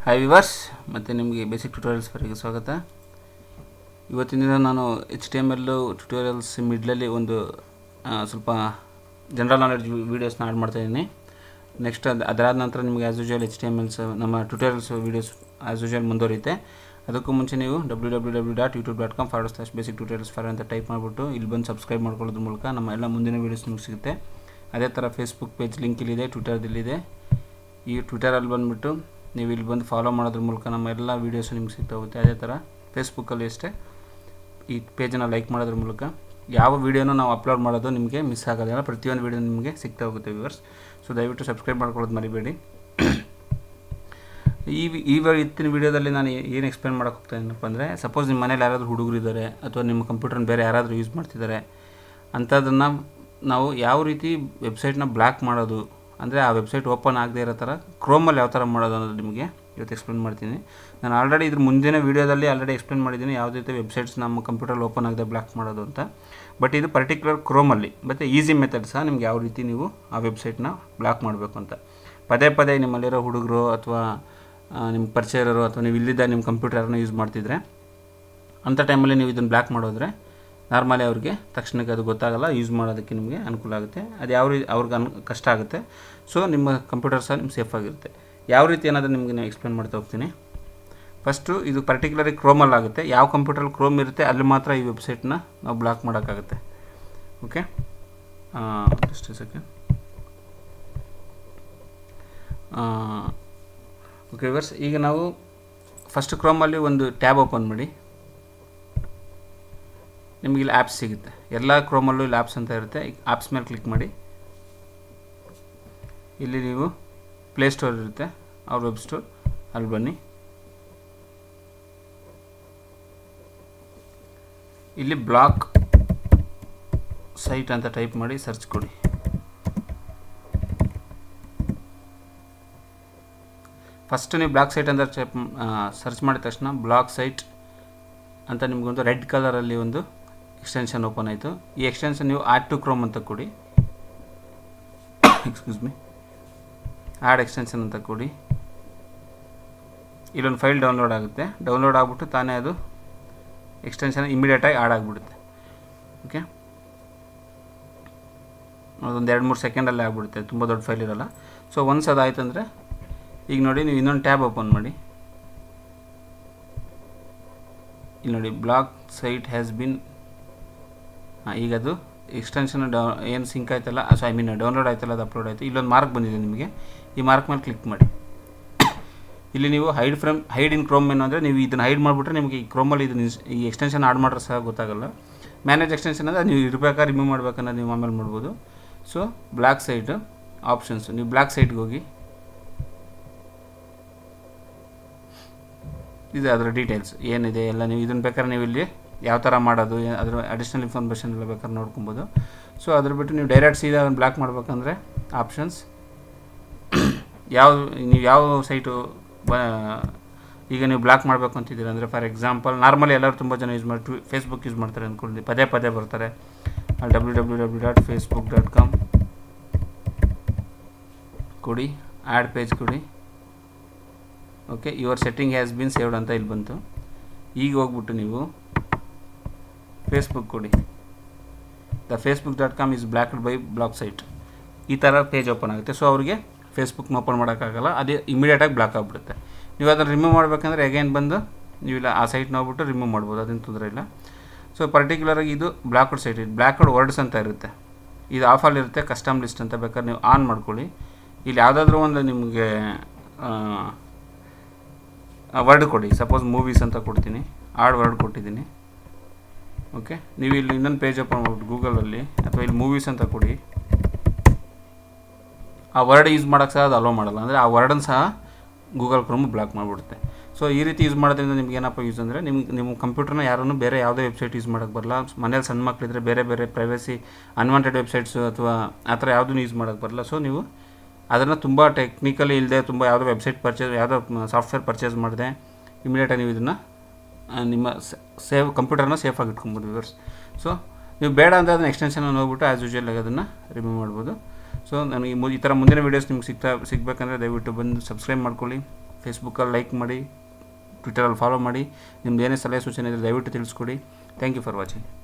hi viewers ಮತ್ತು ನಿಮಗೆ basic ಟ್ಯುಟೋರಿಯಲ್ಸ್ವರೆಗೆ ಸ್ವಾಗತ ಇವತ್ತಿನ ದಿನ ನಾನು H T M L tutorials ಮಿಡ್ಲಲ್ಲಿ ಒಂದು ಆ, ಸ್ವಲ್ಪ ಜನರಲ್ ನಾಲೆಡ್ಜ್ ವೀಡಿಯೋಸ್ನ ಆ್ಯಡ್ ಮಾಡ್ತಾಯಿದ್ದೀನಿ ನೆಕ್ಸ್ಟ್ ಅದು ಅದರಾದ ನಂತರ ನಿಮಗೆ as usual H T M L's ನಮ್ಮ ಟ್ಯುಟೋರಿಯಲ್ಸ್ ವೀಡಿಯೋಸ್ ಆ್ಯಸ್ ಯೂಶುವಲ್ ಮುಂದುವರಿಯುತ್ತೆ ಅದಕ್ಕೂ ಮುಂಚೆ ನೀವು W W W dot YouTube dot com forward slash basic tutorials for ಅಂತ ಟೈಪ್ ಮಾಡಿಬಿಟ್ಟು ಇಲ್ಲಿ ಬಂದು ಸಬ್ಸ್ಕ್ರೈಬ್ ಮಾಡ್ಕೊಳ್ಳೋದ್ರ ಮೂಲಕ ನಮ್ಮ ಎಲ್ಲ ಮುಂದಿನ ವೀಡಿಯೋಸ್ ನಿಮ್ಗೆ ಸಿಗುತ್ತೆ ಅದೇ ಥರ ಫೇಸ್ಬುಕ್ ಪೇಜ್ ಲಿಂಕ್ ಇಲ್ಲಿದೆ ಟ್ವಿಟರ್ದಲ್ಲಿದೆ ಈ ಟ್ವಿಟರಲ್ಲಿ ಬಂದುಬಿಟ್ಟು ನೀವು ಇಲ್ಲಿ ಬಂದು ಫಾಲೋ ಮಾಡೋದ್ರ ಮೂಲಕ ನಮ್ಮ ಎಲ್ಲ ವೀಡಿಯೋಸು ನಿಮ್ಗೆ ಸಿಗ್ತಾ ಹೋಗುತ್ತೆ ಅದೇ ಥರ ಫೇಸ್ಬುಕ್ಕಲ್ಲಿ ಅಷ್ಟೇ ಈ ಪೇಜನ್ನು ಲೈಕ್ ಮಾಡೋದ್ರ ಮೂಲಕ ಯಾವ ವೀಡಿಯೋನೂ ನಾವು ಅಪ್ಲೋಡ್ ಮಾಡೋದು ನಿಮಗೆ ಮಿಸ್ ಆಗೋದಿಲ್ಲ ಪ್ರತಿಯೊಂದು ವೀಡಿಯೋ ನಿಮಗೆ ಸಿಗ್ತಾ ಹೋಗುತ್ತೆ ವ್ಯೂವರ್ಸ್ ಸೊ ದಯವಿಟ್ಟು ಸಬ್ಸ್ಕ್ರೈಬ್ ಮಾಡ್ಕೊಳ್ಳೋದು ಮರಿಬೇಡಿ ಈ ವಿ- ಈ ವ- ಇತ್ತಿನ ವೀಡಿಯೋದಲ್ಲಿ ನಾನು ಏನು ಎಕ್ಸ್ಪ್ಲೇನ್ ಮಾಡೋಕೆ ಹೋಗ್ತಾ ಏನಪ್ಪ ಅಂದರೆ ಸಪೋಸ್ ನಿಮ್ಮ ಮನೇಲಿ ಯಾರಾದರೂ ಹುಡುಗರು ಇದ್ದಾರೆ ಅಥವಾ ನಿಮ್ಮ ಕಂಪ್ಯೂಟರ್ನ ಬೇರೆ ಯಾರಾದರೂ ಯೂಸ್ ಮಾಡ್ತಿದ್ದಾರೆ ಅಂಥದ್ದನ್ನು ನಾವು ಯಾವ ರೀತಿ ವೆಬ್ಸೈಟ್ನ ಬ್ಲಾಕ್ ಮಾಡೋದು ಅಂದರೆ ಆ ವೆಬ್ಸೈಟ್ ಓಪನ್ ಆಗದೆ ಇರೋ ಥರ ಕ್ರೋಮಲ್ಲಿ ಯಾವ ಥರ ಮಾಡೋದು ಅನ್ನೋದು ನಿಮಗೆ ಇವತ್ತು ಎಕ್ಸ್ಪ್ಲೇನ್ ಮಾಡ್ತೀನಿ ನಾನು ಆಲ್ರೆಡಿ ಇದ್ರ ಮುಂದಿನ ವೀಡಿಯೋದಲ್ಲಿ ಆಲ್ರೆಡಿ ಎಕ್ಸ್ಪ್ಲೇನ್ ಮಾಡಿದ್ದೀನಿ ಯಾವುದೇ ರೀತಿ ವೆಬ್ಸೈಟ್ಸ್ ನಮ್ಮ ಕಂಪ್ಯೂಟರ್ ಓಪನ್ ಆಗದೆ ಬ್ಲಾಕ್ ಮಾಡೋದು ಅಂತ ಬಟ್ ಇದು ಪರ್ಟಿಕ್ಯುಲರ್ ಕ್ರೋಮಲ್ಲಿ ಮತ್ತು ಈಸಿ ಮೆಥಡ್ ಸಹ ನಿಮ್ಗೆ ಯಾವ ರೀತಿ ನೀವು ಆ ವೆಬ್ಸೈಟ್ನ ಬ್ಲಾಕ್ ಮಾಡಬೇಕು ಅಂತ ಪದೇ ಪದೇ ನಿಮ್ಮಲ್ಲಿರೋ ಹುಡುಗರು ಅಥವಾ ನಿಮ್ಮ ಪರಿಚಯ ಇರೋರು ಅಥವಾ ನೀವು ಇಲ್ಲಿದ್ದ ನಿಮ್ಮ ಕಂಪ್ಯೂಟರ್ನ ಯೂಸ್ ಮಾಡ್ತಿದ್ರೆ ಅಂಥ ಟೈಮಲ್ಲಿ ನೀವು ಇದನ್ನು ಬ್ಲಾಕ್ ಮಾಡೋದ್ರೆ ನಾರ್ಮಲಿ ಅವ್ರಿಗೆ ತಕ್ಷಣಕ್ಕೆ ಅದು ಗೊತ್ತಾಗಲ್ಲ ಯೂಸ್ ಮಾಡೋದಕ್ಕೆ ನಿಮಗೆ ಅನುಕೂಲ ಆಗುತ್ತೆ ಅದು ಯಾವ ರೀತಿ ಅವ್ರಿಗೆ ಅನು ಕಷ್ಟ ಆಗುತ್ತೆ ಸೊ ನಿಮ್ಮ ಕಂಪ್ಯೂಟರ್ ಸಹ ನಿಮ್ಗೆ ಸೇಫ್ ಆಗಿರುತ್ತೆ ಯಾವ ರೀತಿ ಏನಾದರೂ ನಿಮಗೆ ನಾನು ಎಕ್ಸ್ಪ್ಲೇನ್ ಮಾಡ್ತಾ ಹೋಗ್ತೀನಿ ಫಸ್ಟು ಇದು ಪರ್ಟಿಕ್ಯುಲರಿ ಕ್ರೋಮಲ್ಲಿ ಆಗುತ್ತೆ ಯಾವ ಕಂಪ್ಯೂಟರ್ ಕ್ರೋಮ್ ಇರುತ್ತೆ ಅಲ್ಲಿ ಮಾತ್ರ ಈ ವೆಬ್ಸೈಟ್ನ ನಾವು ಬ್ಲಾಕ್ ಮಾಡೋಕ್ಕಾಗುತ್ತೆ ಓಕೆ ಜಸ್ಟ್ ಸೆಕೆಂಡ್ ಓಕೆ ವರ್ಸ್ ಈಗ ನಾವು ಫಸ್ಟ್ ಕ್ರೋಮಲ್ಲಿ ಒಂದು ಟ್ಯಾಬ್ ಓಪನ್ ಮಾಡಿ ನಿಮಗೆ ಇಲ್ಲಿ ಆ್ಯಪ್ಸ್ ಸಿಗುತ್ತೆ ಎಲ್ಲ ಕ್ರೋಮಲ್ಲೂ ಇಲ್ಲಿ ಆ್ಯಪ್ಸ್ ಅಂತ ಇರುತ್ತೆ ಈ ಆ್ಯಪ್ಸ್ ಮೇಲೆ ಕ್ಲಿಕ್ ಮಾಡಿ ಇಲ್ಲಿ ನೀವು ಪ್ಲೇಸ್ಟೋರ್ ಇರುತ್ತೆ ಅವ್ರ ವೆಬ್ ಸ್ಟೋರ್ ಅಲ್ಲಿ ಬನ್ನಿ ಇಲ್ಲಿ ಬ್ಲಾಕ್ ಸೈಟ್ ಅಂತ ಟೈಪ್ ಮಾಡಿ ಸರ್ಚ್ ಕೊಡಿ ಫಸ್ಟ್ ನೀವು ಬ್ಲಾಕ್ ಸೈಟ್ ಅಂತ ಟೈಪ್ ಸರ್ಚ್ ಮಾಡಿದ ತಕ್ಷಣ ಬ್ಲಾಕ್ ಸೈಟ್ ಅಂತ ನಿಮಗೊಂದು ರೆಡ್ ಕಲರಲ್ಲಿ ಒಂದು ಎಕ್ಸ್ಟೆನ್ಷನ್ ಓಪನ್ ಆಯಿತು ಈ ಎಕ್ಸ್ಟೆನ್ಷನ್ ನೀವು ಆ್ಯಡ್ ಟು ಕ್ರೋಮ್ ಅಂತ ಕೊಡಿ ಎಕ್ಸ್ಕ್ಯೂಸ್ ಮಿ ಆ್ಯಡ್ ಎಕ್ಸ್ಟೆನ್ಷನ್ ಅಂತ ಕೊಡಿ ಇಲ್ಲೊಂದು ಫೈಲ್ ಡೌನ್ಲೋಡ್ ಆಗುತ್ತೆ ಡೌನ್ಲೋಡ್ ಆಗಿಬಿಟ್ಟು ತಾನೇ ಅದು ಎಕ್ಸ್ಟೆನ್ಷನ್ ಇಮಿಡಿಯೇಟಾಗಿ ಆ್ಯಡ್ ಆಗಿಬಿಡುತ್ತೆ ಓಕೆ ಅದೊಂದು ಎರಡು ಮೂರು ಸೆಕೆಂಡಲ್ಲೇ ಆಗಿಬಿಡುತ್ತೆ ತುಂಬ ದೊಡ್ಡ ಫೈಲ್ ಇರೋಲ್ಲ ಸೊ ಒನ್ಸ್ ಅದಾಯ್ತು ಅಂದರೆ ಈಗ ನೋಡಿ ನೀವು ಇನ್ನೊಂದು ಟ್ಯಾಬ್ ಓಪನ್ ಮಾಡಿ ಇಲ್ಲಿ ನೋಡಿ ಬ್ಲಾಕ್ ಸೈಟ್ ಹ್ಯಾಸ್ ಬಿನ್ ಹಾಂ ಈಗ ಅದು ಎಕ್ಸ್ಟೆನ್ಷನ್ ಡೌ ಏನು ಸಿಂಕ್ ಆಯ್ತಲ್ಲ ಸೊ ಐ ಮೀನ್ ಡೌನ್ಲೋಡ್ ಆಯ್ತಲ್ಲ ಅದು ಅಪ್ಲೋಡ್ ಆಯಿತು ಇಲ್ಲೊಂದು ಮಾರ್ಕ್ ಬಂದಿದೆ ನಿಮಗೆ ಈ ಮಾರ್ಕ್ ಮೇಲೆ ಕ್ಲಿಕ್ ಮಾಡಿ ಇಲ್ಲಿ ನೀವು hide from hide in Chrome ಏನು ಅಂದರೆ ನೀವು ಇದನ್ನು ಹೈಡ್ ಮಾಡಿಬಿಟ್ರೆ ನಿಮಗೆ ಈ ಕ್ರೋಮಲ್ಲಿ ಇದನ್ನ ಇನ್ಸ್- ಈ ಎಕ್ಸ್ಟೆನ್ಷನ್ ಆಡ್ ಮಾಡ್ರೆ ಸಹ ಗೊತ್ತಾಗಲ್ಲ ಮ್ಯಾನೇಜ್ ಎಕ್ಸ್ಟೆನ್ಷನ್ ಅಂದರೆ ನೀವು ಇರಬೇಕಾ ರಿಮೂವ್ ಮಾಡ್ಬೇಕನ್ನೋದು ನೀವು ಆಮೇಲೆ ಮಾಡ್ಬೋದು ಸೊ ಬ್ಲ್ಯಾಕ್ ಸೈಟ್ ಆಪ್ಷನ್ಸ್ ನೀವು ಬ್ಲ್ಯಾಕ್ ಸೈಟ್ಗೆ ಹೋಗಿ ಇದು ಅದರ ಡೀಟೇಲ್ಸ್ ಏನಿದೆ ಎಲ್ಲ ನೀವು ಇದನ್ನು ಬೇಕಾದ್ರೆ ನೀವು ಇಲ್ಲಿ ಯಾವ ಥರ ಮಾಡೋದು ಏ- ಅದರ ಅಡಿಷ್ನಲ್ ಇನ್ಫಾರ್ಮೇಷನ್ ಎಲ್ಲ ಬೇಕಾದ್ರೆ ನೋಡ್ಕೊಬೋದು ಸೊ ಅದ್ರ ಬಿಟ್ಟು ನೀವು ಡೈರೆಕ್ಟ್ ಸೀದಾ ಅದನ್ನು ಬ್ಲಾಕ್ ಮಾಡ್ಬೇಕಂದ್ರೆ ಆಪ್ಷನ್ಸ್ ಯಾವ ನೀವು ಯಾವ ಸೈಟು ಬ ಈಗ ನೀವು ಬ್ಲಾಕ್ ಮಾಡಬೇಕು ಅಂತಿದ್ದೀರ ಅಂದರೆ ಫಾರ್ ಎಕ್ಸಾಂಪಲ್ ನಾರ್ಮಲಿ ಎಲ್ಲರೂ ತುಂಬ ಜನ ಯೂಸ್ ಮಾಡಿ ಫೇಸ್ಬುಕ್ ಯೂಸ್ ಮಾಡ್ತಾರೆ ಅಂದ್ಕೊಳ್ಳಿ ಪದೇ ಪದೇ ಬರ್ತಾರೆ W W W dot Facebook dot com ಕೊಡಿ ಆ್ಯಡ್ ಪೇಜ್ ಕೊಡಿ okay your setting has been saved ಅಂತ ಇಲ್ಲಿ ಬಂತು ಈಗ ಹೋಗ್ಬಿಟ್ಟು ನೀವು ಫೇಸ್ಬುಕ್ ಕೊಡಿ the Facebook dot com is blocked by block site ಈ ಥರ ಪೇಜ್ ಓಪನ್ ಆಗುತ್ತೆ ಸೊ ಅವರಿಗೆ ಫೇಸ್ಬುಕ್ನ ಓಪನ್ ಮಾಡೋಕ್ಕಾಗಲ್ಲ ಅದೇ ಇಮಿಡಿಯೇಟಾಗಿ ಬ್ಲಾಕ್ ಆಗಿಬಿಡುತ್ತೆ ನೀವು ಅದನ್ನು ರಿಮೂವ್ ಮಾಡಬೇಕಂದ್ರೆ ಅಗೇನ್ ಬಂದು ನೀವು ಇಲ್ಲ ಆ ಸೈಟ್ನ ಹೋಗ್ಬಿಟ್ಟು ರಿಮೂವ್ ಮಾಡ್ಬೋದು ಅದೇನು ತೊಂದರೆ ಇಲ್ಲ ಸೊ ಪರ್ಟಿಕ್ಯುಲರಾಗಿ ಇದು ಬ್ಲಾಕ್ಡ್ ಸೈಟ್ ಇದು ಬ್ಲಾಕ್ಡ್ ವರ್ಡ್ಸ್ ಅಂತ ಇರುತ್ತೆ ಇದು ಆಫಲ್ಲಿ ಇರುತ್ತೆ ಕಸ್ಟಮ್ ಲಿಸ್ಟ್ ಅಂತ ಬೇಕಾದ್ರೆ ನೀವು ಆನ್ ಮಾಡ್ಕೊಳ್ಳಿ ಇಲ್ಲಿ ಯಾವುದಾದ್ರೂ ಒಂದು ನಿಮಗೆ ವರ್ಡ್ ಕೊಡಿ ಸಪೋಸ್ ಮೂವೀಸ್ ಅಂತ ಕೊಡ್ತೀನಿ ಆಡ್ ವರ್ಡ್ ಕೊಟ್ಟಿದ್ದೀನಿ ಓಕೆ ನೀವು ಇಲ್ಲಿ ಇನ್ನೊಂದು ಪೇಜ್ ಓಪನ್ ಮಾಡ್ಬಿಟ್ಟು ಗೂಗಲಲ್ಲಿ ಅಥವಾ ಇಲ್ಲಿ ಮೂವೀಸ್ ಅಂತ ಕೊಡಿ ಆ ವರ್ಡ್ ಯೂಸ್ ಮಾಡೋಕ್ಕೆ ಸಹ ಅದು ಅಲೋ ಮಾಡಲ್ಲ ಅಂದರೆ ಆ ವರ್ಡನ್ನು ಸಹ ಗೂಗಲ್ ಕ್ರೋಮ್ ಬ್ಲಾಕ್ ಮಾಡಿಬಿಡುತ್ತೆ ಸೊ ಈ ರೀತಿ ಯೂಸ್ ಮಾಡೋದ್ರಿಂದ ನಿಮ್ಗೆ ಏನಪ್ಪ ಯೂಸ್ ಅಂದರೆ ನಿಮ್ಗೆ ನಿಮ್ಮ ಕಂಪ್ಯೂಟರ್ನ ಯಾರನ್ನು ಬೇರೆ ಯಾವುದೇ ವೆಬ್ಸೈಟ್ ಯೂಸ್ ಮಾಡೋಕ್ಕೆ ಬರಲ್ಲ ಮನೇಲಿ ಸಣ್ಣ ಮಕ್ಕಳಿದ್ರೆ ಬೇರೆ ಬೇರೆ ಪ್ರೈವಸಿ ಅನ್ವಾಂಟೆಡ್ ವೆಬ್ಸೈಟ್ಸು ಅಥವಾ ಆ ಥರ ಯಾವುದೂ ಯೂಸ್ ಮಾಡೋಕ್ಕೆ ಬರಲ್ಲ ಸೊ ನೀವು ಅದನ್ನು ತುಂಬ ಟೆಕ್ನಿಕಲಿ ಇಲ್ಲದೆ ತುಂಬ ಯಾವುದೋ ವೆಬ್ಸೈಟ್ ಪರ್ಚೇಸ್ ಯಾವುದೋ ಸಾಫ್ಟ್ವೇರ್ ಪರ್ಚೇಸ್ ಮಾಡಿದೆ ಇಮಿಡಿಯೇಟಾಗಿ ನೀವು ಇದನ್ನು ನಿಮ್ಮ ಸೇವ್ ಕಂಪ್ಯೂಟರ್ನ ಸೇಫಾಗಿ ಇಟ್ಕೊಬೋದು ವಿವರ್ಸ್ ಸೊ ನೀವು ಬೇಡ ಅಂದರೆ ಅದನ್ನ ಎಕ್ಸ್ಟೆನ್ಷನ್ ಹೋಗ್ಬಿಟ್ಟು ಆ್ಯಸ್ ಯೂಶುವಲ್ ಅದನ್ನು ರಿಮೂವ್ ಮಾಡ್ಬೋದು ಸೊ ನನಗೆ ಮು- ಈ ಥರ ಮುಂದಿನ ವೀಡಿಯೋಸ್ ನಿಮ್ಗೆ ಸಿಗ್ತಾ ಸಿಗಬೇಕಂದ್ರೆ ದಯವಿಟ್ಟು ಬಂದು ಸಬ್ಸ್ಕ್ರೈಬ್ ಮಾಡ್ಕೊಳ್ಳಿ ಫೇಸ್ಬುಕ್ಕಲ್ಲಿ ಲೈಕ್ ಮಾಡಿ ಟ್ವಿಟರಲ್ಲಿ ಫಾಲೋ ಮಾಡಿ ನಿಮ್ದು ಏನೇ ಸಲಹೆ ಸೂಚನೆ ಇದ್ದರೆ ದಯವಿಟ್ಟು ತಿಳಿಸ್ಕೊಡಿ ಥ್ಯಾಂಕ್ ಯು ಫಾರ್ ವಾಚಿಂಗ್